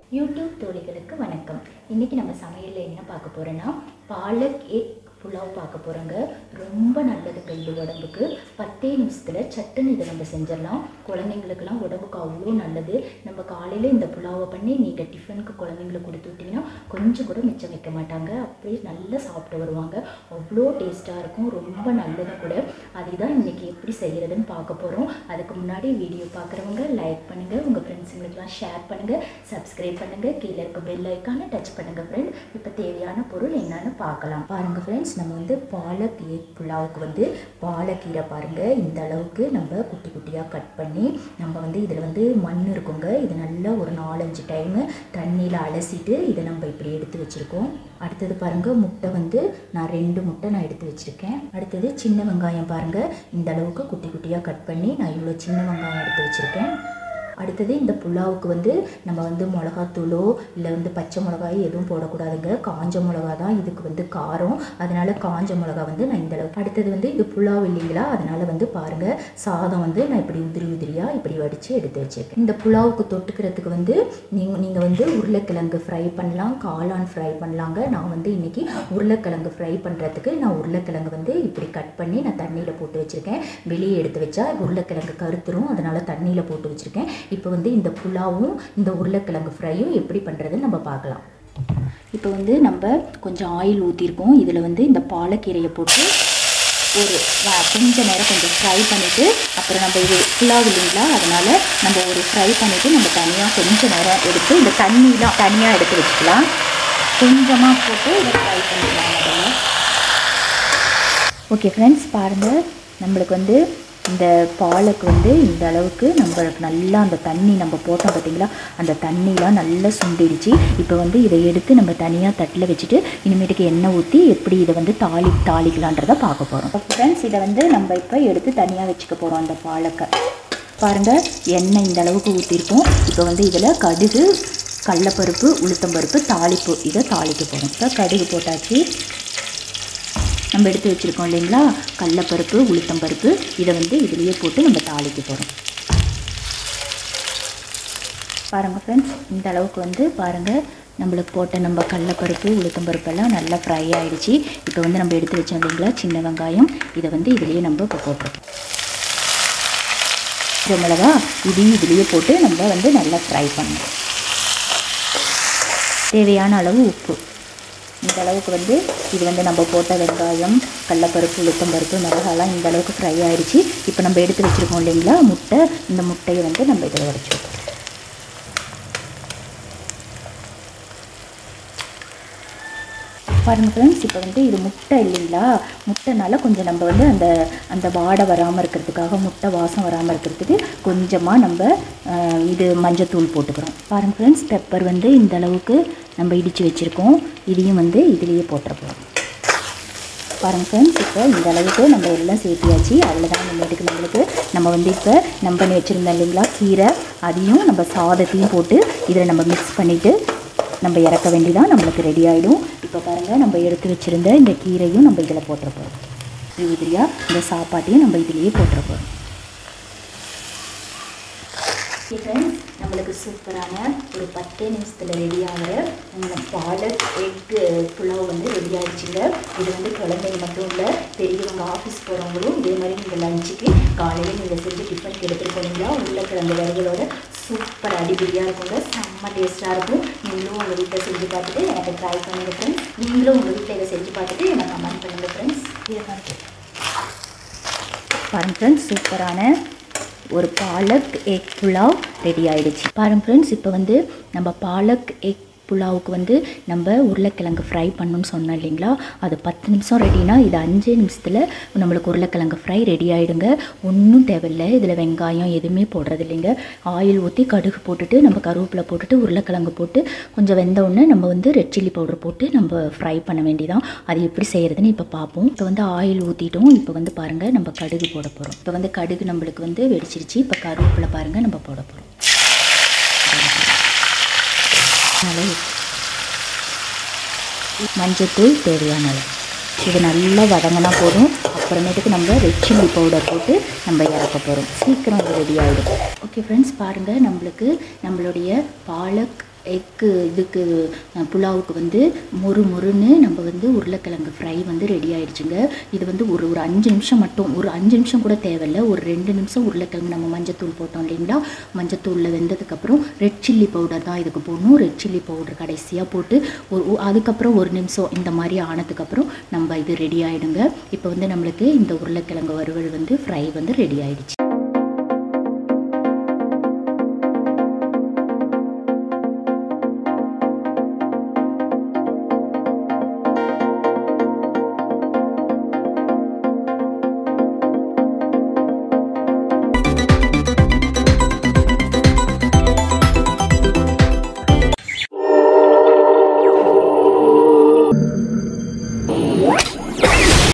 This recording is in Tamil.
யூடியூப் தோழிகளுக்கு வணக்கம் இன்றைக்கி நம்ம சமையலில் என்ன பார்க்க போகிறோன்னா பாலக் எக் புலாவ் பார்க்க போகிறோங்க ரொம்ப நல்லதுங்க இது உடம்புக்கு பத்தே நிமிஷத்தில் சட்டுன்னு இதை நம்ம செஞ்சிடலாம் குழந்தைங்களுக்கெல்லாம் உடம்புக்கு அவ்வளோ நல்லது நம்ம காலையில் இந்த புலாவை பண்ணி நீங்கள் டிஃபனுக்கு குழந்தைங்களுக்கு கொடுத்து விட்டிங்கன்னா கொஞ்சம் கூட மிச்சம் வைக்க மாட்டாங்க அப்படியே நல்லா சாப்பிட்டு வருவாங்க அவ்வளோ டேஸ்ட்டாக இருக்கும் ரொம்ப நல்லது கூட அதுதான் இன்றைக்கி எப்படி செய்கிறதுன்னு பார்க்க போகிறோம் அதுக்கு முன்னாடி வீடியோ பார்க்குறவங்க லைக் பண்ணுங்கள் உங்கள் ஃப்ரெண்ட்ஸுங்களுக்கெல்லாம் ஷேர் பண்ணுங்கள் சப்ஸ்கிரைப் பண்ணுங்கள் கீழே இருக்க பெல் ஐக்கானை டச் பண்ணுங்கள் ஃப்ரெண்ட் இப்போ தேவையான பொருள் என்னன்னு பார்க்கலாம் பாருங்கள் ஃப்ரெண்ட்ஸ் நம்ம வந்து பாலக் எக் புலாவுக்கு வந்து பாலக்கீரை பாருங்கள் இந்த அளவுக்கு நம்ம குட்டி குட்டியாக கட் பண்ணி நம்ம வந்து இதில் வந்து மண் இருக்குங்க இது நல்லா ஒரு நாலஞ்சு டைமு தண்ணியில் அலசிட்டு இதை நம்ம இப்படி எடுத்து வச்சுருக்கோம் அடுத்தது பாருங்கள் முட்டை வந்து நான் ரெண்டு முட்டை நான் எடுத்து வச்சுருக்கேன் அடுத்தது சின்ன வெங்காயம் பாருங்கள் இந்த அளவுக்கு குட்டி குட்டியாக கட் பண்ணி நான் இவ்வளோ சின்ன வெங்காயம் எடுத்து வச்சுருக்கேன் அடுத்தது இந்த புலாவுக்கு வந்து நம்ம வந்து மிளகாத்தூளோ இல்லை வந்து பச்சை மிளகாய் எதுவும் போடக்கூடாதுங்க காஞ்ச மிளகா தான் இதுக்கு வந்து காரம் அதனால காஞ்ச மிளகா வந்து நான் இந்த அளவுக்கு அடுத்தது வந்து இது புலாவ் இல்லைங்களா அதனால வந்து பாருங்க சாதம் வந்து நான் இப்படி உதிரி உதிரியாக இப்படி வடித்து எடுத்து வச்சிருக்கேன் இந்த புலாவுக்கு தொட்டுக்கிறதுக்கு வந்து நீங்கள் நீங்கள் வந்து உருளைக்கிழங்கு ஃப்ரை பண்ணலாம் காளான் ஃப்ரை பண்ணலாங்க நான் வந்து இன்னைக்கு உருளைக்கிழங்கு ஃப்ரை பண்ணுறதுக்கு நான் உருளைக்கிழங்கு வந்து இப்படி கட் பண்ணி நான் தண்ணியில் போட்டு வச்சுருக்கேன் வெளியே எடுத்து வச்சா உருளைக்கிழங்கு கருத்துரும் அதனால தண்ணியில் போட்டு வச்சுருக்கேன் இப்போ வந்து இந்த புலாவும் இந்த உருளைக்கிழங்கு ஃப்ரையும் எப்படி பண்ணுறதுன்னு நம்ம பார்க்கலாம் இப்போ வந்து நம்ம கொஞ்சம் ஆயில் ஊற்றிருக்கோம் இதில் வந்து இந்த பாலக்கீரையை போட்டு ஒரு வ- கொஞ்ச நேரம் கொஞ்சம் ஃப்ரை பண்ணிவிட்டு அப்புறம் நம்ம இது புலாவ் இல்லைங்களா அதனால் நம்ம ஒரு ஃப்ரை பண்ணிவிட்டு நம்ம தனியாக கொஞ்ச நேரம் எடுத்து இந்த தண்ணிலாம் தனியாக எடுத்து வச்சுக்கலாம் கொஞ்சமாக போட்டு இதை ஃப்ரை பண்ணிக்கலாம் முதல்ல ஓகே ஃப்ரெண்ட்ஸ் பாருங்கள் நம்மளுக்கு வந்து இந்த பாலுக்கு வந்து இந்த அளவுக்கு நம்மளுக்கு நல்லா அந்த தண்ணி நம்ம போட்டோம் பார்த்தீங்களா அந்த தண்ணிலாம் நல்லா சுண்டிடுச்சு இப்போ வந்து இதை எடுத்து நம்ம தனியாக தட்டில் வச்சுட்டு இனிமேட்டுக்கு எண்ணெய் ஊற்றி எப்படி இதை வந்து தாளி தாளிக்கலான்றதை பார்க்க போகிறோம் ஃப்ரெண்ட்ஸ் இதை வந்து நம்ம இப்போ எடுத்து தனியாக வச்சுக்க போகிறோம் அந்த பாலக்கை பாருங்கள் எண்ணெய் இந்த அளவுக்கு ஊற்றிருக்கோம் இப்போ வந்து இதில் கடுகு கடலப்பருப்பு உளுத்தம்பருப்பு தாளிப்பு இதை தாளிக்க போகிறோம் இப்போ கடுகு போட்டாச்சு நம்ம எடுத்து வச்சுருக்கோம் இல்லைங்களா கடலப்பருப்பு உளுத்தம்பருப்பு இதை வந்து இதுலேயே போட்டு நம்ம தாளிக்க போகிறோம் பாருங்கள் ஃப்ரெண்ட்ஸ் இந்த அளவுக்கு வந்து பாருங்கள் நம்மளுக்கு போட்ட நம்ம கடலப்பருப்பு உளுத்தம்பருப்பெல்லாம் நல்லா ஃப்ரை ஆயிடுச்சு இப்போ வந்து நம்ம எடுத்து வச்சோம் இல்லைங்களா சின்ன வெங்காயம் இதை வந்து இதுலேயே நம்ம இப்போ போட்டிருக்கோம் இந்த மிளகா இதையும் இதுலேயே போட்டு நம்ம வந்து நல்லா ஃப்ரை பண்ணணும் தேவையான அளவு உப்பு இந்த அளவுக்கு வந்து இது வந்து நம்ம போட்ட வெங்காயம் கடலப்பருப்பு உளுத்தம்பருப்பு மிளகாலாம் இந்த அளவுக்கு ஃப்ரை ஆயிடுச்சு இப்போ நம்ம எடுத்து வச்சுருக்கோம் இல்லைங்களா முட்டை இந்த முட்டையை வந்து நம்ம இதில் உடச்சி வைப்போம் பாருங்கள் ஃப்ரெண்ட்ஸ் இப்போ வந்து இது முட்டை இல்லைங்களா முட்டைனால கொஞ்சம் நம்ம வந்து அந்த அந்த வாடை வராமல் இருக்கிறதுக்காக முட்டை வாசம் வராமல் இருக்கிறதுக்கு கொஞ்சமாக நம்ம அஹ், இது மஞ்சத்தூள் போட்டுக்கிறோம் பாருங்கள் ஃப்ரெண்ட்ஸ் பெப்பர் வந்து இந்த அளவுக்கு நம்ம இடித்து வச்சுருக்கோம் இதையும் வந்து இதுலேயே போட்டுறப்போம் பாருங்கள் ஃப்ரெண்ட்ஸ் இப்போ இந்த அளவுக்கு நம்ம எல்லாம் சேர்த்தியாச்சு அவ்வளோதான் நம்மளுக்கு நம்மளுக்கு நம்ம வந்து இப்போ நம்ம பண்ணி வச்சுருந்தோம் இல்லைங்களா கீரை அதையும் நம்ம சாதத்தையும் போட்டு இதில் நம்ம மிக்ஸ் பண்ணிவிட்டு நம்ம இறக்க வேண்டிதான் நம்மளுக்கு ரெடி ஆகிடும் இப்போ பாருங்கள் நம்ம எடுத்து வச்சுருந்த இந்த கீரையும் நம்ம இதில் போட்டுறப்போம் உதிரியாக இந்த சாப்பாட்டையும் நம்ம இதுலேயே போட்டுறப்போம் ஃப்ரெண்ட்ஸ் நம்மளுக்கு சூப்பரான ஒரு பத்தே நிமிஷத்தில் ரெடி ஆகிற உம், பாலக் எக் புலாவ் வந்து ரெடி ஆயிடுச்சுங்க இது வந்து குழந்தைங்க மட்டும் இல்லை பெரியவங்க ஆஃபீஸ் போகிறவங்களும் இதே மாதிரி நீங்கள் லஞ்சுக்கு காலையில் நீங்கள் செஞ்சு டிஃபனுக்கு எடுத்துகிட்டு போனீங்களா உருளைக்கிழங்கு வறுவலோட சூப்பர் அடிபடியாக இருக்குங்க செம்ம டேஸ்ட்டாக இருக்கும் நீங்களும் உங்கள் வீட்டில் செஞ்சு பார்த்துட்டு எனக்கு ட்ரை பண்ணுங்க ஃப்ரெண்ட்ஸ் நீங்களும் உங்கள் வீட்டில் இதை செஞ்சு பார்த்துட்டு எனக்கு கமெண்ட் பண்ணுங்கள் ஃப்ரெண்ட்ஸ் பாருங்க ஃப்ரெண்ட்ஸ் சூப்பரான ஒரு பாலக் எக் புலாவ் ரெடி ஆயிடுச்சு பாருங்க ஃப்ரெண்ட்ஸ் இப்போ வந்து நம்ம பாலக் எக் புலாவுக்கு வந்து நம்ம உருளைக்கிழங்கு ஃப்ரை பண்ணணும்னு சொன்னோம் இல்லைங்களா அது பத்து நிமிஷம் ரெடினா இது அஞ்சே நிமிஷத்தில் நம்மளுக்கு உருளைக்கிழங்கு ஃப்ரை ரெடி ஆகிடுங்க ஒன்றும் தேவையில்லை இதில் வெங்காயம் எதுவுமே போடுறது இல்லைங்க ஆயில் ஊற்றி கடுகு போட்டுட்டு நம்ம கருவேப்பிலை போட்டுட்டு உருளைக்கிழங்கு போட்டு கொஞ்சம் வெந்த உடனே நம்ம வந்து ரெட் சில்லி பவுடர் போட்டு நம்ம ஃப்ரை பண்ண வேண்டியதான் அது எப்படி செய்கிறதுன்னு இப்போ பார்ப்போம் இப்போ வந்து ஆயில் ஊற்றிட்டோம் இப்போ வந்து பாருங்கள் நம்ம கடுகு போட போகிறோம் இப்போ வந்து கடுகு நம்மளுக்கு வந்து வெடிச்சிருச்சு இப்போ கருவேப்பிலை பாருங்கள் நம்ம போட போகிறோம் அளவு மஞ்சத்தூள் தேவையான அளவு இது நல்லா வதங்கினா போதும் அப்புறமேட்டுக்கு நம்ம ரெட் சில்லி பவுடர் போட்டு நம்ம இறக்க போகிறோம் சீக்கிரம் இது ரெடி ஆகிடும் ஓகே ஃப்ரெண்ட்ஸ் பாருங்கள் நம்மளுக்கு நம்மளுடைய பாலக் எக்கு இதுக்கு அஹ், புலாவுக்கு வந்து மொறு மொறுன்னு நம்ம வந்து உருளைக்கிழங்கு ஃப்ரை வந்து ரெடி ஆயிடுச்சுங்க இது வந்து ஒரு ஒரு அஞ்சு நிமிஷம் மட்டும் ஒரு அஞ்சு நிமிஷம் கூட தேவையில்ல ஒரு ரெண்டு நிமிஷம் உருளைக்கிழங்கு நம்ம மஞ்சத்தூள் போட்டோம் இல்லைங்களா மஞ்சத்தூளில் வெந்ததுக்கப்புறம் ரெட் சில்லி பவுடர் தான் இதுக்கு போடணும் ரெட் சில்லி பவுடர் கடைசியாக போட்டு ஒரு ஒ- அதுக்கப்புறம் ஒரு நிமிஷம் இந்த மாதிரி ஆனதுக்கப்புறம் நம்ம இது ரெடி ஆகிடுங்க இப்போ வந்து நம்மளுக்கு இந்த உருளைக்கிழங்கு வறுவல் வந்து ஃப்ரை வந்து ரெடி ஆயிடுச்சு